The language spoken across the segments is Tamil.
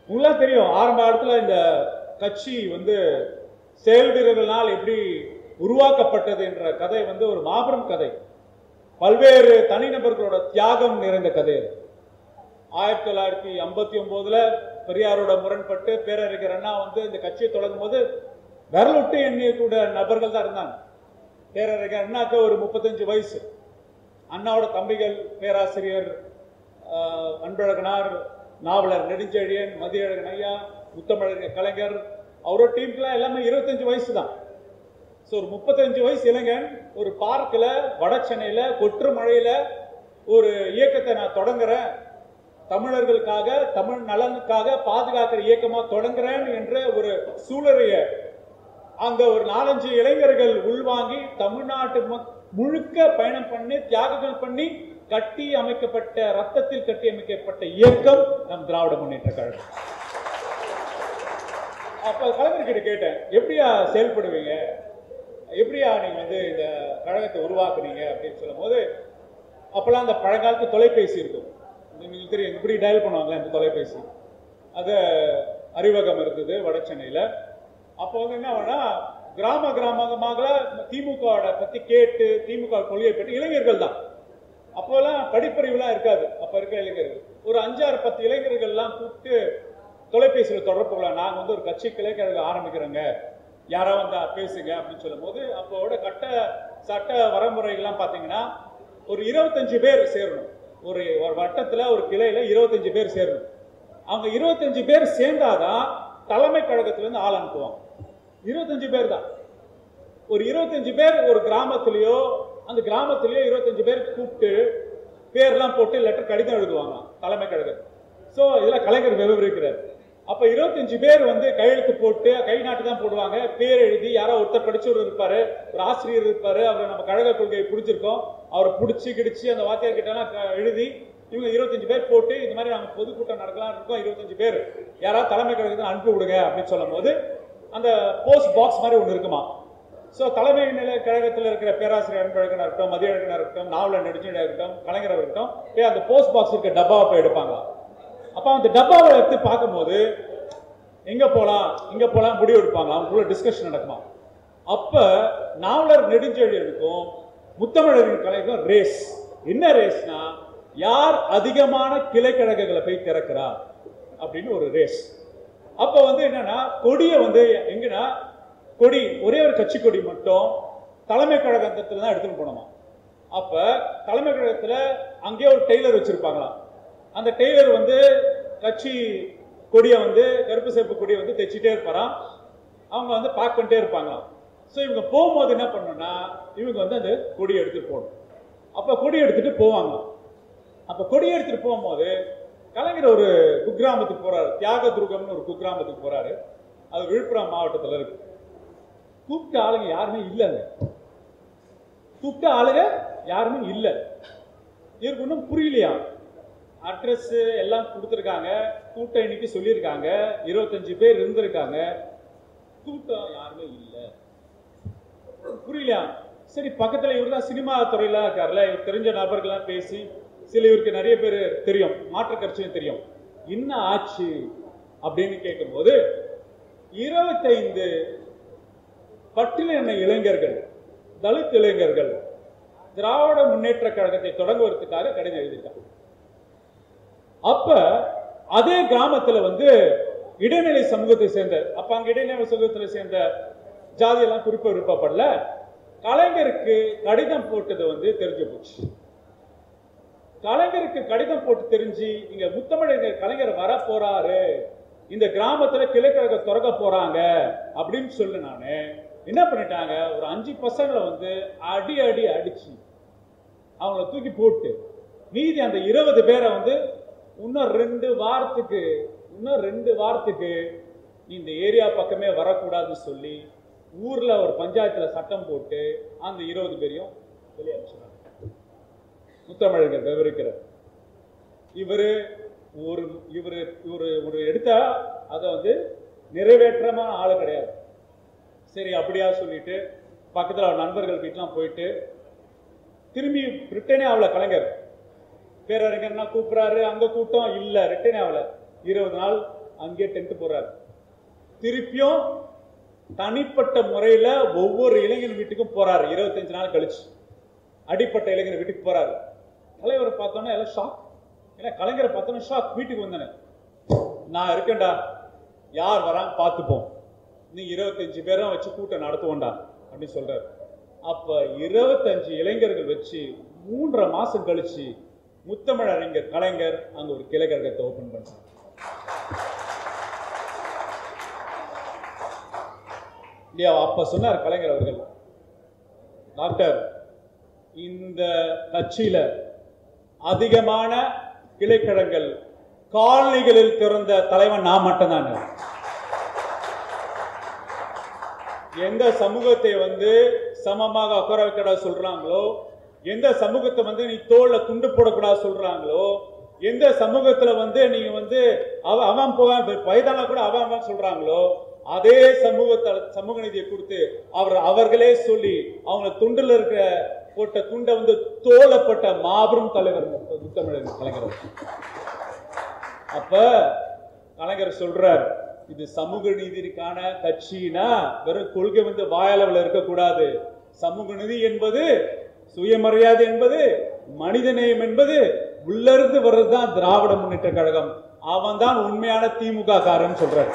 உங்களுக்கு தெரியும் ஆரம்ப காலத்துல இந்த கட்சி வந்து செயல் வீரர்களால் எப்படி உருவாக்கப்பட்டது என்ற கதை வந்து ஒரு மாபெரும் கதை பல்வேறு தனிநபர்களோட தியாகம் நிறைந்த கதை அது. ஆயிரத்தி தொள்ளாயிரத்தி ஐம்பத்தி ஒன்பதுல பெரியாரோட முரண்பட்டு பேரறிஞர் அண்ணா வந்து இந்த கட்சியை தொடங்கும் போது விரலுட்டு எண்ணியக்கூடிய நபர்கள் தான் இருந்தாங்க பேரறிஞர் அண்ணாக்கு ஒரு முப்பத்தஞ்சு வயசு அண்ணாவோட தம்பிகள் பேராசிரியர் ஆஹ், அன்பழகனார் நாவலர் நெடுஞ்செழியன் மதியழகன் ஐயா முத்தமிழர் கலைஞர் அவரோட டீமுக்குலாம் எல்லாமே இருபத்தஞ்சு வயசு தான் ஸோ ஒரு முப்பத்தஞ்சு வயசு இளைஞன் ஒரு பார்க்கில் வட சென்னையில கொற்று மழையில ஒரு இயக்கத்தை நான் தொடங்குறேன் தமிழர்களுக்காக தமிழ் நலனுக்காக பாதுகாக்கிற இயக்கமா தொடங்குறேன் என்ற ஒரு சூழலைய அங்க ஒரு நாலஞ்சு இளைஞர்கள் உள்வாங்கி தமிழ்நாட்டு மக்- முழுக்க பயணம் பண்ணி தியாகங்கள் பண்ணி கட்டி அமைக்கப்பட்ட ரத்தத்தில் கட்டி அமைக்கப்பட்ட இயக்கம் நம் திராவிட முன்னேற்ற கழகம் அப்ப கலைஞர்கிட்ட கேட்டேன் எப்படியா செயல்படுவீங்க எப்படியா நீங்க வந்து இந்த கழகத்தை உருவாக்குனீங்க அப்படின்னு சொல்லும் போது அப்பெல்லாம் அந்த பழங்காலத்து தொலைபேசி இருக்கும் உங்களுக்கு தெரியும் இப்படி டயல் பண்ணுவாங்களே இந்த தொலைபேசி அது அறிவகம் இருந்தது வட சென்னையில அப்போ வந்து என்ன ஆகும்னா கிராம கிராமமாக திமுகவோட பத்தி கேட்டு திமுக கொள்கையை பற்றி இளைஞர்கள் தான் அப்போல்லாம் படிப்பறிவுலாம் இருக்காது அப்ப இருக்க இளைஞர்கள் ஒரு அஞ்சாறு பத்து இளைஞர்கள்லாம் கூப்பிட்டு தொலைபேசியில் தொடர்பு கொள்ளலாம் நாங்கள் வந்து ஒரு கட்சி கிளைக்கழகம் ஆரம்பிக்கிறோங்க யாராவது வந்தா பேசுங்க அப்படின்னு சொல்லும்போது அப்போட கட்ட சட்ட வரமுறைகள்லாம் பார்த்தீங்கன்னா ஒரு இருபத்தஞ்சு பேர் சேரணும் ஒரு ஒரு வட்டத்தில் ஒரு கிளையில இருபத்தஞ்சு பேர் சேரணும் அவங்க இருபத்தஞ்சு பேர் சேர்ந்தாதான் தலைமை கழகத்திலேருந்து ஆள் அனுப்புவாங்க இருபத்தஞ்சு பேர் தான் ஒரு இருபத்தஞ்சு பேர் ஒரு கிராமத்திலேயோ அந்த கிராமத்திலேயோ இருபத்தஞ்சு பேர் கூப்பிட்டு பேர்லாம் போட்டு லெட்டர் கடிதம் எழுதுவாங்க தலைமை கழகம் ஸோ இதெல்லாம் கலைஞர் விவரிக்கிறார் அப்ப இருபத்தஞ்சு பேர் வந்து கையெழுத்து போட்டு கை நாட்டு தான் போடுவாங்க பேர் எழுதி யாரோ ஒருத்தர் படிச்சவர் இருப்பாரு ஒரு ஆசிரியர் இருப்பாரு அவர் நம்ம கழக கொள்கையை பிடிச்சிருக்கோம் அவரை பிடிச்சி கிடிச்சு அந்த வாத்தியார் கிட்டலாம் க- எழுதி இவங்க இருபத்தஞ்சு பேர் போட்டு இந்த மாதிரி நாங்க பொதுக்கூட்டம் நடக்கலாம் இருக்கோம் இருபத்தஞ்சு பேர் யாராவது தலைமை கழகத்தை அனுப்பி விடுங்க அப்படின்னு சொல்லும் போது அந்த போஸ்ட் பாக்ஸ் மாதிரி ஒன்று இருக்குமா ஸோ தலைமை நிலை கழகத்தில் இருக்கிற பேராசிரியர் அன்பழகனாக இருக்கட்டும் மதியழகனாக இருக்கட்டும் நாவலர் நெடுஞ்செழியாக இருக்கட்டும் கலைஞராக இருக்கட்டும் போய் அந்த போஸ்ட் பாக்ஸ் இருக்க டப்பாவை போய் எடுப்பாங்க அப்போ அந்த டப்பாவை எடுத்து பார்க்கும்போது எங்க போலாம் இங்க போலாம் முடிவு எடுப்பாங்க அவங்களுக்குள்ள டிஸ்கஷன் நடக்குமா அப்ப நாவலர் நெடுஞ்செழியனுக்கும் முத்தமிழரின் கலைக்கும் ரேஸ் என்ன ரேஸ்னா யார் அதிகமான கிளைக்கழகங்களை போய் திறக்கிறா அப்படின்னு ஒரு ரேஸ் அப்ப வந்து என்னன்னா கொடியை வந்து எங்கன்னா கொடி ஒரே ஒரு கட்சி கொடி மட்டும் தலைமை கழகத்துல தான் எடுத்துட்டு போனோமா அப்ப தலைமை கழகத்துல அங்கேயே ஒரு டெய்லர் வச்சிருப்பாங்களாம் அந்த டெய்லர் வந்து கட்சி கொடியை வந்து கருப்பு சிவப்பு கொடியை வந்து தைச்சிட்டே இருப்பாராம் அவங்க வந்து பேக் பண்ணிட்டே இருப்பாங்களாம் ஸோ இவங்க போகும்போது என்ன பண்ணணும்னா இவங்க வந்து அந்த கொடியை எடுத்துட்டு போகணும் அப்ப கொடி எடுத்துட்டு போவாங்க அப்ப கொடி எடுத்துட்டு போகும்போது கலைஞர் ஒரு குக்கிராமத்துக்கு போறாரு தியாக துருகம்னு ஒரு குக்கிராமத்துக்கு போறாரு அது விழுப்புரம் மாவட்டத்துல இருக்கு கூப்பிட்ட ஆளுங்க யாருமே இல்லைங்க கூப்பிட்ட ஆளுங்க யாருமே இல்லை இவருக்கு ஒன்றும் புரியலையா அட்ரஸ் எல்லாம் கொடுத்துருக்காங்க கூட்டம் இன்னைக்கு சொல்லியிருக்காங்க இருபத்தஞ்சு பேர் இருந்திருக்காங்க கூட்டம் யாருமே இல்லை புரியலையா சரி பக்கத்துல இவர் தான் சினிமா துறையில இருக்காருல்ல இவர் தெரிஞ்ச நபர்கள்லாம் பேசி சில இவருக்கு நிறைய பேர் தெரியும் மாற்று கட்சியும் தெரியும் என்ன ஆச்சு அப்படின்னு கேட்கும்போது இருபத்தைந்து பட்டியலின இளைஞர்கள் தலித் இளைஞர்கள் திராவிட முன்னேற்ற கழகத்தை தொடங்குவதற்காக கடிதம் எழுதிட்டாங்க அப்ப அதே கிராமத்துல வந்து இடைநிலை சமூகத்தை சேர்ந்த அப்ப அங்க இடைநிலை சமூகத்தை சேர்ந்த ஜாதியெல்லாம் குறிப்பு விருப்பப்படல கலைஞருக்கு கடிதம் போட்டது வந்து தெரிஞ்சு போச்சு கலைஞருக்கு கடிதம் போட்டு தெரிஞ்சு இங்க முத்தமிழர் கலைஞர் வர போறாரு இந்த கிராமத்துல கிளைக்கழக திறக்க போறாங்க அப்படின்னு சொல்லி நானு என்ன பண்ணிட்டாங்க ஒரு அஞ்சு பசங்களை வந்து அடி அடி அடிச்சு அவங்கள தூக்கி போட்டு மீதி அந்த இருபது பேரை வந்து இன்னும் ரெண்டு வாரத்துக்கு இன்னும் ரெண்டு வாரத்துக்கு நீ இந்த ஏரியா பக்கமே வரக்கூடாதுன்னு சொல்லி ஊர்ல ஒரு பஞ்சாயத்துல சட்டம் போட்டு அந்த இருபது பேரையும் வெளியே அனுப்பிச்சிட்டாங்க முத்தமிழர்கள் விவரிக்கிறார் இவரு ஒரு இவரு இவரு ஒரு எடுத்தா அதை வந்து நிறைவேற்றமான ஆளு கிடையாது சரி அப்படியா சொல்லிட்டு பக்கத்துல அவர் நண்பர்கள் வீட்டுலாம் போயிட்டு திரும்பி ரிட்டனே ஆகல கலைஞர் பேரறிஞர்னா கூப்பிடுறாரு அங்க கூட்டம் இல்ல ரிட்டனே ஆகல இருபது நாள் அங்கேயே டென்ட் போறாரு திருப்பியும் தனிப்பட்ட முறையில ஒவ்வொரு இளைஞர் வீட்டுக்கும் போறாரு இருபத்தஞ்சு நாள் கழிச்சு அடிப்பட்ட இளைஞர் வீட்டுக்கு போறாரு தலைவரை பார்த்தோன்னே எல்லாம் ஷாக் ஏன்னா கலைஞரை பார்த்தோன்னே ஷாக் வீட்டுக்கு வந்தேன் நான் இருக்கேன்டா யார் வரான் பார்த்துப்போம் நீ இருபத்தஞ்சு பேரும் வச்சு கூட்டம் நடத்துவோம்டா அப்படின்னு சொல்றாரு அப்ப இருபத்தஞ்சு இளைஞர்கள் வச்சு மூன்றரை மாசம் கழிச்சு முத்தமிழ் அறிஞர் கலைஞர் அங்க ஒரு கிளை கழகத்தை ஓபன் பண்றாரு இல்லையா அப்ப சொன்னார் கலைஞர் அவர்கள் டாக்டர் இந்த கட்சியில அதிகமான கிளைக்கழகங்கள் காலனிகளில் திறந்த தலைவன் நான் மட்டும்தாங்க எந்த சமூகத்தை வந்து சமமாக உட்கார வைக்கடா சொல்றாங்களோ எந்த சமூகத்தை வந்து நீ தோல்ல துண்டு போடக்கூடாது சொல்றாங்களோ எந்த சமூகத்துல வந்து நீங்க வந்து அவ அவன் போவான் வயதானா கூட அவன் அவன் சொல்றாங்களோ அதே சமூகத்தை சமூக நீதியை கொடுத்து அவர் அவர்களே சொல்லி அவங்க துண்டுல இருக்கிற போட்ட துண்டை வந்து தோலப்பட்ட மாபெரும் தலைவர் முத்தமிழர் கலைஞர் அவர்கள். அப்ப கலைஞர் சொல்றார் இது சமூக நீதிக்கான கட்சினா வெறும் கொள்கை வந்து வாயளவில் இருக்கக்கூடாது சமூக நீதி என்பது சுயமரியாதை என்பது மனிதநேயம் என்பது உள்ளிருந்து வர்றதுதான் திராவிட முன்னேற்ற கழகம் அவன் தான் உண்மையான திமுக காரன் சொல்றாரு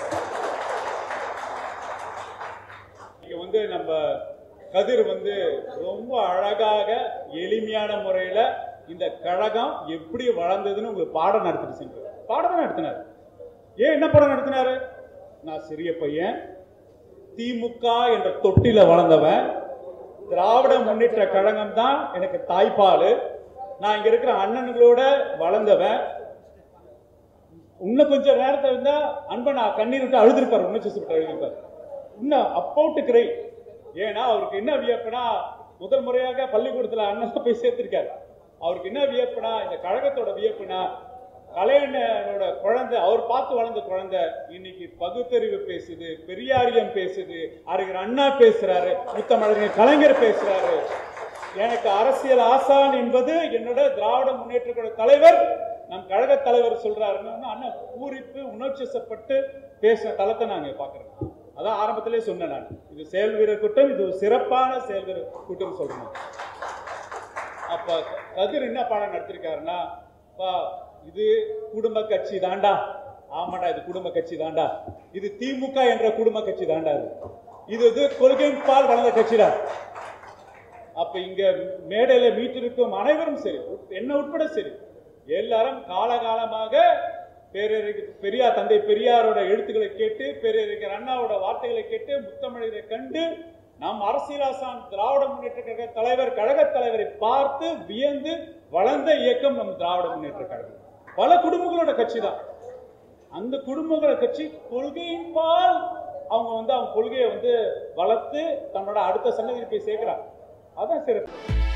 இங்க வந்து நம்ம கதிர் வந்து ரொம்ப அழகாக எளிமையான முறையில இந்த கழகம் எப்படி வளர்ந்ததுன்னு உங்களுக்கு பாடம் நடத்திட்டு சென்றார் பாடம் தான் நடத்தினார் ஏன் என்ன பாடம் நடத்தினாரு நான் சிறிய பையன் திமுக என்ற தொட்டில வளர்ந்தவன் திராவிட முன்னேற்ற கழகம் தான் எனக்கு தாய்ப்பால் நான் இங்க இருக்கிற அண்ணன்களோட வளர்ந்தவன் இன்னும் கொஞ்சம் நேரத்தை இருந்தா அன்பை நான் கண்ணீர் விட்டு அழுதுருப்பார் உணர்ச்சி சுட்டு அழுதுருப்பார் இன்னும் அப்போட்டு கிரை ஏன்னா அவருக்கு என்ன வியப்புனா முதல் முறையாக பள்ளிக்கூடத்துல அண்ணன் போய் சேர்த்திருக்காரு அவருக்கு என்ன வியப்புனா இந்த கழகத்தோட வியப்புனா கலைஞனோட குழந்தை அவர் பார்த்து வளர்ந்த குழந்தை இன்னைக்கு பகுத்தறிவு பேசுது பெரியாரியம் பேசுது அறிஞர் அண்ணா பேசுறாரு முத்தமிழர் கலைஞர் பேசுறாரு எனக்கு அரசியல் ஆசான் என்பது என்னோட திராவிட முன்னேற்ற கழக தலைவர் நம் கழக தலைவர் சொல்றாருன்னு அண்ணா பூரிப்பு உணர்ச்சிசப்பட்டு பேசின தளத்தை நாங்க பாக்குறோம் அதான் ஆரம்பத்திலே சொன்னேன் நான் இது செயல் வீரர் கூட்டம் இது ஒரு சிறப்பான செயல் வீரர் கூட்டம் சொல்றேன் அப்ப கதிர் என்ன பாடம் நடத்திருக்காருன்னா பா இது குடும்ப கட்சி தாண்டா ஆமாடா இது குடும்ப கட்சி தாண்டா இது திமுக என்ற குடும்ப கட்சி தாண்டா இது இது இது கொள்கையின் பால் வளர்ந்த கட்சிடா அப்ப இங்க மேடையில வீட்டிற்கும் அனைவரும் சரி என்ன உட்பட சரி எல்லாரும் காலகாலமாக பேரறிஞர் பெரியார் தந்தை பெரியாரோட எழுத்துக்களை கேட்டு பேரறிஞர் அண்ணாவோட வார்த்தைகளை கேட்டு முத்தமிழரை கண்டு நம் அரசியலாசான் திராவிட முன்னேற்ற கழக தலைவர் கழக தலைவரை பார்த்து வியந்து வளர்ந்த இயக்கம் நம் திராவிட முன்னேற்ற கழகம் பல குடும்பங்களோட கட்சி தான் அந்த குடும்பங்களோட கட்சி கொள்கையின் பால் அவங்க வந்து அவங்க கொள்கையை வந்து வளர்த்து தன்னோட அடுத்த சன்னதிக்கு போய் சேர்க்கிறாங்க அதான் சிறப்பு